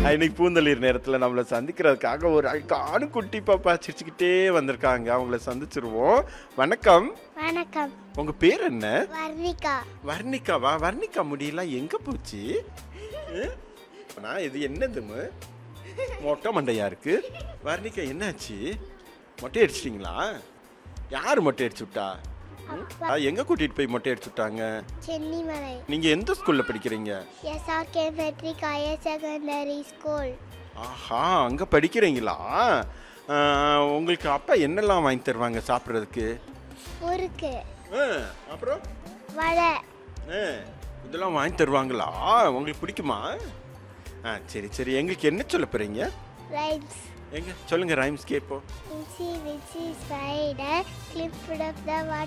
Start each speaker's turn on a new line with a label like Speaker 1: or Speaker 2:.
Speaker 1: இன்னைக்கு பூந்தளிர் நேரத்தில் நம்மளை சந்திக்கிறதுக்காக ஒரு அழகான குட்டி பாப்பா சிரிச்சுக்கிட்டே வந்திருக்காங்க அவங்கள சந்திச்சிருவோம் வணக்கம்
Speaker 2: வணக்கம்
Speaker 1: உங்க பேர் என்ன
Speaker 2: வர்ணிகா
Speaker 1: வர்ணிகாவா வர்ணிகா முடியெல்லாம் எங்க போச்சு அஹ்? நான் இது என்னதுமு மொட்டை மண்டையா இருக்கு வர்ணிகா என்னாச்சு மொட்டை அடிச்சிட்டிங்களா யார் மொட்டை அடிச்சு விட்டா ம்? ஆ, எங்க கூட்டிட்டு போய் மொட்டை அடிச்சு விட்டாங்க
Speaker 2: சென்னிமலை
Speaker 1: நீங்க எந்த ஸ்கூல்ல படிக்கிறீங்க
Speaker 2: SRK matric higher secondary school
Speaker 1: ஆஹா அங்க படிக்கிறீங்களா ஆ, உங்களுக்கு அப்பா என்னெல்லாம் வாங்கி தருவாங்க சாப்பிட்றதுக்கு
Speaker 2: முறுக்கு
Speaker 1: அப்புறம்
Speaker 2: வடை
Speaker 1: ஆ, இதெல்லாம் வாங்கி தருவாங்களா உங்களுக்கு பிடிக்குமா ஆ சரி சரி எங்களுக்கு என்ன சொல்ல போறீங்க
Speaker 2: ரைட்ஸ்
Speaker 1: எங்க சொல்லுங்க ரைம்ஸ் கேட்போம்
Speaker 2: Incy Wincy Spider clipped up the water